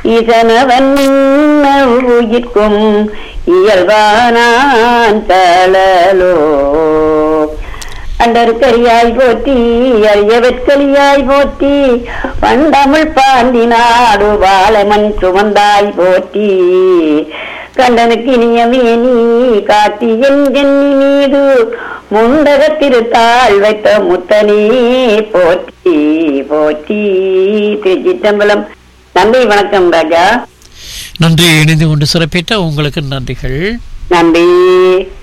ஈசனவன் உயிர்க்கும் இயல்பானான் தளலோ அண்டருக்கரியாய் போற்றி அரியவற்கரியாய் போற்றி பண்டமிழ் பாண்டி நாடு வாழமன் சுமந்தாய் போற்றி கண்டனுக்கு இனியமே நீ காட்டி என் ஜென்னி மீது முண்டக திருத்தாள் வைத்த முத்தனே போற்றி போற்றி திருச்சிற்றம்பலம் நன்றி வணக்கம் ராஜா நன்றி இணைந்து கொண்டு சிறப்பித்த உங்களுக்கு நன்றிகள் நன்றி